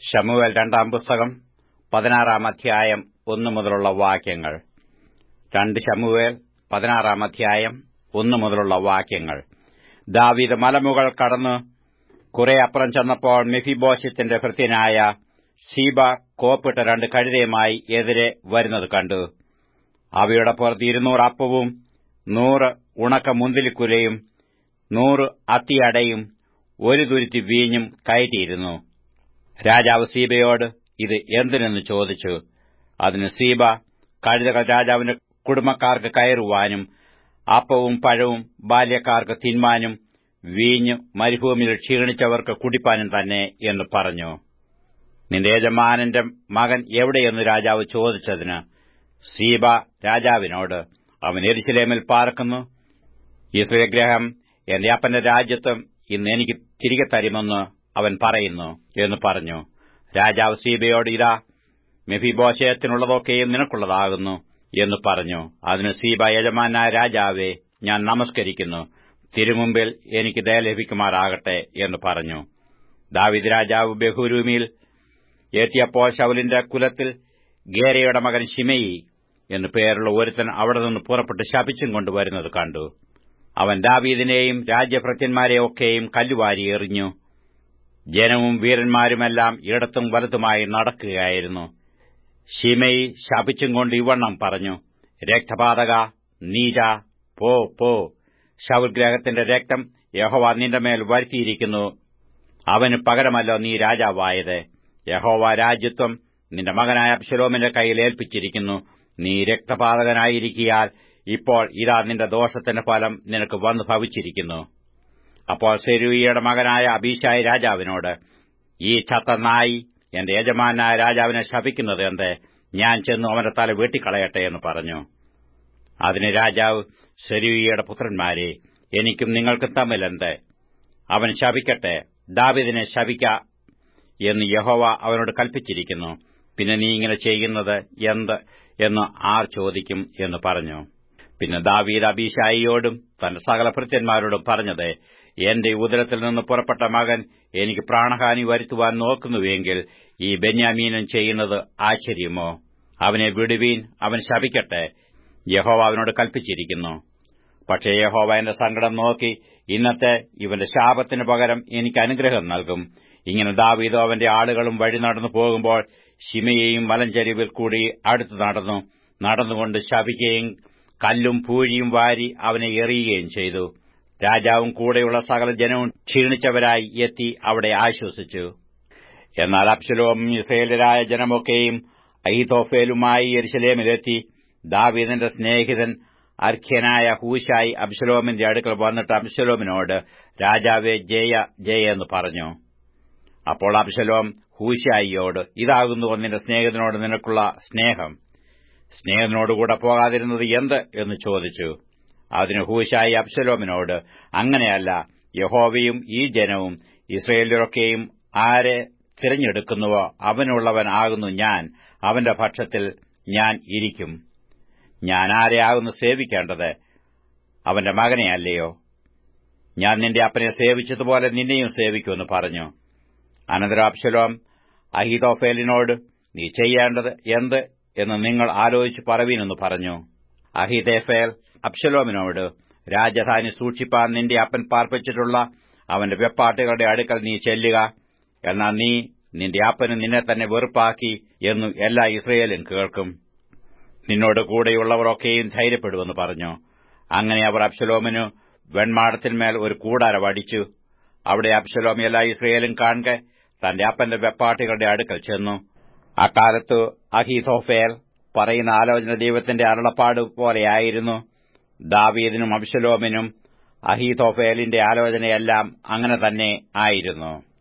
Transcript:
ശമുവേൽ രണ്ടാം പുസ്തകം പതിനാറാം അധ്യായം ഒന്നു മുതലുള്ള വാക്യങ്ങൾ രണ്ട് ശമുവേൽ പതിനാറാം അധ്യായം ഒന്നു മുതലുള്ള വാക്യങ്ങൾ ദാവീദ് മലമുകൾ കടന്ന് കുറെ അപ്പുറം ചെന്നപ്പോൾ മെഫിബോശത്തിന്റെ ഭൃത്യനായ ഷീബ കോപ്പിട്ട രണ്ട് കഴുതയുമായി എതിരെ വരുന്നത് കണ്ടു അവയുടെ പുറത്ത് ഇരുന്നൂറ് അപ്പവും നൂറ് ഉണക്ക മുന്തിലിക്കുലയും നൂറ് അത്തിയടയും ഒരു തുരുത്തി വീഞ്ഞും കയറ്റിയിരുന്നു രാജാവ് സീബയോട് ഇത് എന്തിനെന്ന് ചോദിച്ചു അതിന് സീബ കഴുതകൾ രാജാവിന്റെ കുടുംബക്കാർക്ക് കയറുവാനും അപ്പവും പഴവും ബാല്യക്കാർക്ക് തിന്മാനും വീഞ്ഞ് മരുഭൂമിയിൽ ക്ഷീണിച്ചവർക്ക് കുടിപ്പാനും തന്നെ എന്ന് പറഞ്ഞു നിന്റെ യജമാനന്റെ മകൻ എവിടെയെന്ന് രാജാവ് ചോദിച്ചതിന് സീബ രാജാവിനോട് അവൻ എരിശിലേമിൽ പാർക്കുന്നു ഇസ്രഗ്രഹം എന്റെ അപ്പന്റെ രാജ്യത്വം ഇന്ന് എനിക്ക് തിരികെ തരുമെന്ന് അവൻ പറയുന്നു എന്ന് പറഞ്ഞു രാജാവ് സീബയോട് ഇതാ മെഫിബോശയത്തിനുള്ളതൊക്കെയും നിനക്കുള്ളതാകുന്നു എന്ന് പറഞ്ഞു അതിന് സീബ യജമാനായ രാജാവെ ഞാൻ നമസ്കരിക്കുന്നു തിരുമുമ്പിൽ എനിക്ക് ദയ ലഭിക്കുമാറാകട്ടെ എന്ന് പറഞ്ഞു ദാവിദ് രാജാവ് ബഹുരൂമിയിൽ എത്തിയപ്പോൾ ശൗലിന്റെ കുലത്തിൽ ഗേരയുടെ മകൻ ഷിമയി എന്നു പേരുള്ള ഒരുത്തൻ അവിടെ നിന്ന് പുറപ്പെട്ട് ശപിച്ചും കൊണ്ടുവരുന്നത് കണ്ടു അവൻ ദാവീദിനെയും രാജ്യഭൃത്യന്മാരെയൊക്കെയും കല്ലുവാരി എറിഞ്ഞു ജനവും വീരന്മാരുമെല്ലാം ഇടത്തും വലത്തുമായി നടക്കുകയായിരുന്നു ഷിമയി ശപിച്ചും കൊണ്ട് ഇവണ്ണം പറഞ്ഞു രക്തപാതക നീജ പോ പോ ശൗൽഗ്രഹത്തിന്റെ രക്തം യഹോവ നിന്റെ മേൽ വരുത്തിയിരിക്കുന്നു അവന് പകരമല്ലോ നീ രാജാവായത് യഹോവ രാജ്യത്വം നിന്റെ മകനായ അബ്ശലോമിന്റെ കയ്യിൽ ഏൽപ്പിച്ചിരിക്കുന്നു നീ രക്തപാതകനായിരിക്കിയാൽ ഇപ്പോൾ ഇതാ നിന്റെ ദോഷത്തിന്റെ ഫലം നിനക്ക് വന്നു ഭവിച്ചിരിക്കുന്നു അപ്പോൾ സെരൂയിയുടെ മകനായ അബീഷായി രാജാവിനോട് ഈ ചത്ത നായി എന്റെ യജമാനായ രാജാവിനെ ശപിക്കുന്നത് എന്ത് ഞാൻ ചെന്നു അവന്റെ തല വെട്ടിക്കളയട്ടെ എന്ന് പറഞ്ഞു അതിന് രാജാവ് സെരൂയിയുടെ പുത്രന്മാരെ എനിക്കും നിങ്ങൾക്കും തമ്മിലെന്ത് അവൻ ശപിക്കട്ടെ ദാവിദിനെ ശപിക്ക എന്ന് യഹോവ അവനോട് കൽപ്പിച്ചിരിക്കുന്നു പിന്നെ നീ ഇങ്ങനെ ചെയ്യുന്നത് എന്ത് എന്ന് ആർ ചോദിക്കും എന്ന് പറഞ്ഞു പിന്നെ ദാവീദ് അബീഷായിയോടും തന്റെ സകല ഭൃത്യന്മാരോടും പറഞ്ഞത് എന്റെ ഉദരത്തിൽ നിന്ന് പുറപ്പെട്ട മകൻ എനിക്ക് പ്രാണഹാനി വരുത്തുവാൻ നോക്കുന്നുവെങ്കിൽ ഈ ബെന്യാമീനൻ ചെയ്യുന്നത് ആശ്ചര്യമോ അവനെ വിടുവീൻ അവൻ ശപിക്കട്ടെ യഹോവ അവനോട് കൽപ്പിച്ചിരിക്കുന്നു പക്ഷേ യഹോവ എന്റെ സങ്കടം നോക്കി ഇന്നത്തെ ഇവന്റെ ശാപത്തിന് പകരം എനിക്ക് അനുഗ്രഹം നൽകും ഇങ്ങനെ ദാവീദോ അവന്റെ ആളുകളും വഴി നടന്നു പോകുമ്പോൾ ശിമയെയും മലഞ്ചരിവിൽ കൂടി അടുത്തു നടന്നു നടന്നുകൊണ്ട് ശപിക്കുകയും കല്ലും പൂഴിയും വാരി അവനെ എറിയുകയും ചെയ്തു രാജാവും കൂടെയുള്ള സകല ജനവും ക്ഷീണിച്ചവരായി എത്തി അവിടെ ആശ്വസിച്ചു എന്നാൽ അബ്ശലോം ഇസ്രയേലരായ ജനമൊക്കെയും അഹിതോഫേലുമായി യെരുശലേമിലെത്തി ദാവീദിന്റെ സ്നേഹിതൻ അർഖ്യനായ ഹൂശായി അബ്ശലോമിന്റെ അടുക്കൽ വന്നിട്ട് അബ്ശലോമിനോട് രാജാവെ ജയ ജയ എന്ന് പറഞ്ഞു അപ്പോൾ അബ്ശലോം ഹൂശായിയോട് ഇതാകുന്നു നിന്റെ സ്നേഹിതനോട് നിനക്കുള്ള സ്നേഹം സ്നേഹത്തിനോടുകൂടെ പോകാതിരുന്നത് എന്ത് എന്ന് ചോദിച്ചു അതിന് ഹൂശായി അബ്ശലോമിനോട് അങ്ങനെയല്ല യഹോവയും ഈ ജനവും ഇസ്രയേലിലൊക്കെയും ആരെ തിരഞ്ഞെടുക്കുന്നുവോ അവനുള്ളവൻ ആകുന്നു ഞാൻ അവന്റെ പക്ഷത്തിൽ ഞാൻ ഇരിക്കും ഞാൻ ആരെയാകുന്നു സേവിക്കേണ്ടത് അവന്റെ മകനെ അല്ലയോ ഞാൻ നിന്റെ അപ്പനെ സേവിച്ചതുപോലെ നിന്നെയും സേവിക്കുമെന്ന് പറഞ്ഞു അനന്തരം അബ്ശലോം അഹിതോഫേലിനോട് നീ ചെയ്യേണ്ടത് എന്ത് എന്ന് നിങ്ങൾ ആലോചിച്ച് പറവീനെന്ന് പറഞ്ഞു അഹിതേഫേൽ അബ്ശലോമിനോട് രാജധാനി സൂക്ഷിപ്പാൻ നിന്റെ അപ്പൻ പാർപ്പിച്ചിട്ടുള്ള അവന്റെ വെപ്പാട്ടുകളുടെ അടുക്കൽ നീ ചെല്ലുക എന്നാൽ നീ നിന്റെ അപ്പന് നിന്നെ തന്നെ വെറുപ്പാക്കി എന്നു എല്ലാ ഇസ്രയേലും കേൾക്കും നിന്നോട് കൂടെയുള്ളവരൊക്കെയും ധൈര്യപ്പെടുമെന്ന് പറഞ്ഞു അങ്ങനെ അവർ അബ്ശലോമിനു വെൺമാടത്തിന്മേൽ ഒരു കൂടാര വടിച്ചു അവിടെ അബ്ശലോം എല്ലാ ഇസ്രയേലും കാണുക തന്റെ അപ്പന്റെ വെപ്പാട്ടികളുടെ അടുക്കൽ ചെന്നു അക്കാലത്ത് അഹിതോഫേൽ പറയുന്ന ആലോചന ദൈവത്തിന്റെ അരുളപ്പാട് പോലെയായിരുന്നു ദാവീദിനും അബ്ശലോമിനും അഹീതോഫേലിന്റെ ആലോചനയെല്ലാം അങ്ങനെ തന്നെ ആയിരുന്നു